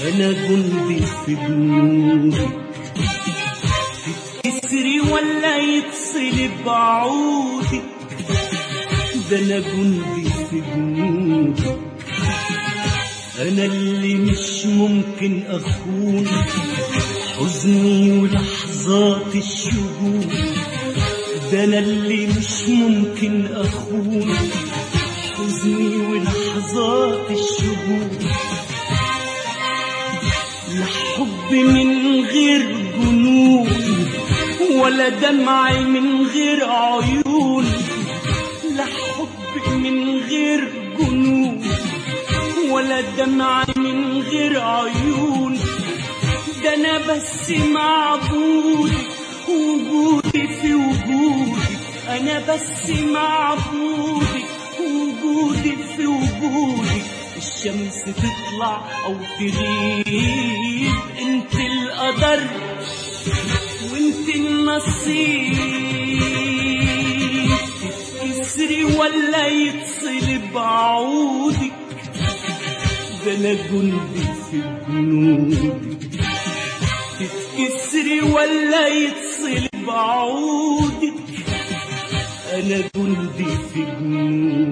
أنا جندي في جنودك تتكسري ولا يتصلب عودك ده أنا جندي في جنودك أنا اللي مش ممكن أخون حزني ولحظات الشهود ده أنا اللي مش ممكن أخون حزني ولحظات الشهود لا حب من غير جنون ولا دمع من غير عيون لا حب من غير جنون ولا دمع من غير عيون ده انا بس معبودي وجودي في وجودي انا بس معبودي وجودي في وجودي الشمس تطلع او تغيب انت القدر وانت النصيب تتكسري ولا يتصلب عودك ده انا جندي في جنودك تتكسري ولا يتصلب عودك انا جندي في جنودك